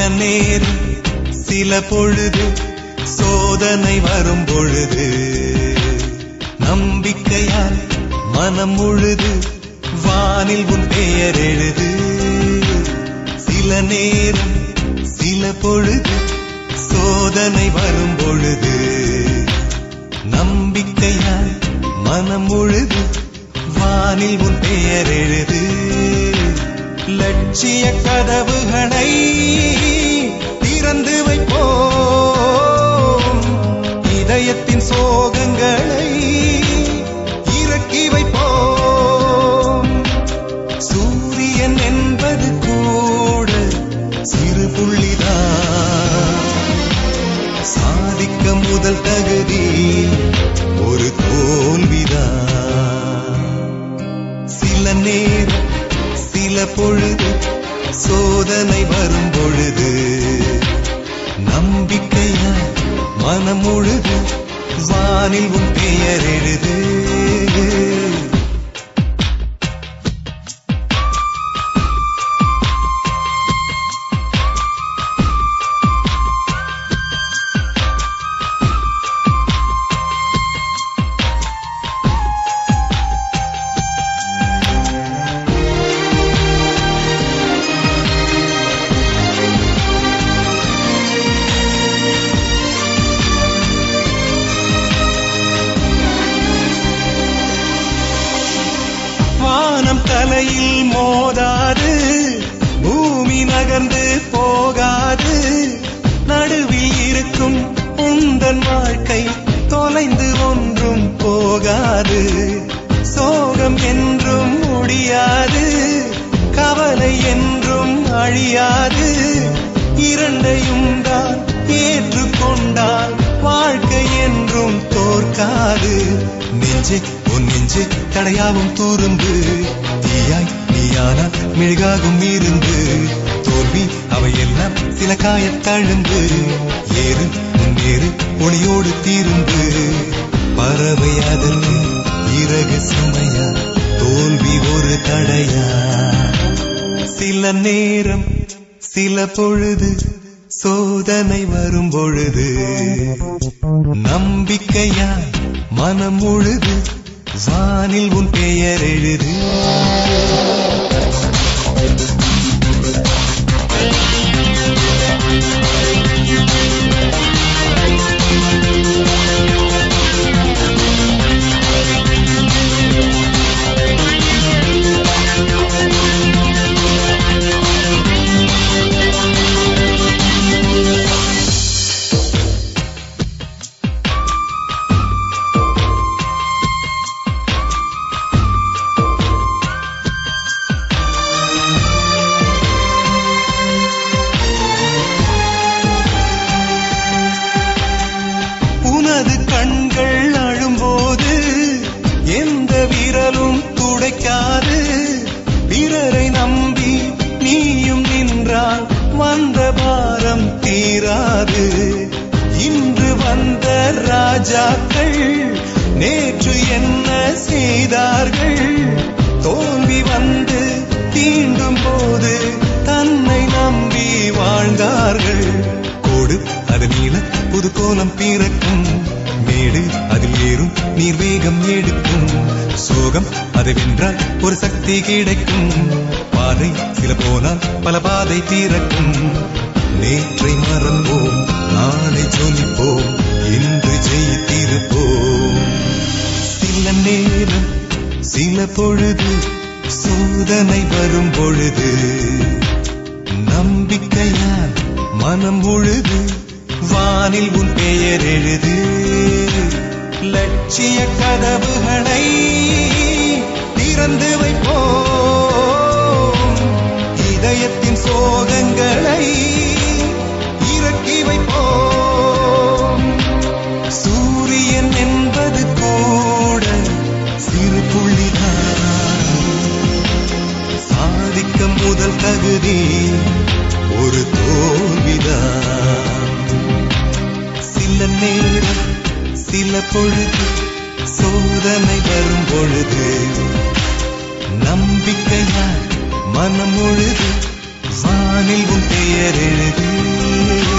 நேரம் சில பொழுது சோதனை வரும் பொழுது நம்பிக்கையால் மனம் முழுது வானில் உன் பெயர் எழுது சில நேரம் சில பொழுது சோதனை வரும் பொழுது நம்பிக்கையால் மனம் முழுது வானில் உன் பெயர் எழுது லட்சிய கதவுகளை திறந்து வைப்போம் இதயத்தின் சோகங்களை இறக்கி வைப்போம் சூரியன் என்பது கூட சிறு புள்ளிதான் சாதிக்க முதல் தகுதி ஒரு தோல்விதான் சில நேரம் சில பொழுது சோதனை வரும் பொழுது நம்பிக்கையா மனம் முழுது வானில் உன் பெயர் எழுது வானம் தலையில் மோதாது பூமி நகர்ந்து போகாது நடுவில் இருக்கும் உந்தன் வாழ்க்கை தொலைந்து ஒன்றும் போகாது சோகம் என்றும் முடியாது கவலை என்றும் அழியாது இரண்டையும் தான் ஏற்றுக்கொண்டால் வாழ்க்கை என்றும் தோற்காது நெஞ்சே உன் நெஞ்சே தடையாவும் தூருந்து தீயாய் நீயானால் மெழுகாகும் இருந்து தோல்வி அவையெல்லாம் சில காயத்தழுந்து ஏறு முன்னேறு ஒளியோடு தீருந்து பறவை அதற்கு இறகு சுமையா தோல்வி ஒரு தடையா சில நேரம் சில பொழுது சோதனை வரும் பொழுது நம்பிக்கையா மனம் முழுது வானில் உன் பெயர் எழுது உனது கண்கள் அழும்போது எந்த விரலும் துடைக்காது பிறரை நம்பி நீயும் நின்றால் வந்த பாரம் தீராது இன்று வந்த ராஜாக்கள் நேற்று என்ன செய்தார்கள் தோல்வி வந்து தீண்டும் போது தன்னை நம்பி வாழ்ந்தார்கள் கோடு அது நீள புது கோலம் பிறக்கும் மேடு அதில் ஏறும் நீர் வேகம் எடுக்கும் சோகம் அதை வென்றால் ஒரு சக்தி கிடைக்கும் பாதை சில போனால் பல பாதை தீரக்கும் நேற்றை மறப்போம் நாளை ஜொலிப்போம் இன்று ஜெயித்திருப்போம் சில நேரம் சில பொழுது சோதனை வரும் பொழுது நம்பிக்கையால் மனம் முழுது வானில் உன் பெயர் எழுது லட்சிய கதவுகளை திறந்து வைப்போம் இதயத்தின் சோகங்களை இறக்கி வைப்போம் சூரியன் என்பது கூட சிறு புள்ளிதான் சாதிக்க முதல் தகுதி ஒரு தோல்விதான் சில நேரம் சில பொழுது சோதனை வரும் பொழுது நம்பிக்கையால் மனம் முழுது வானில் உன் பெயர் எழுது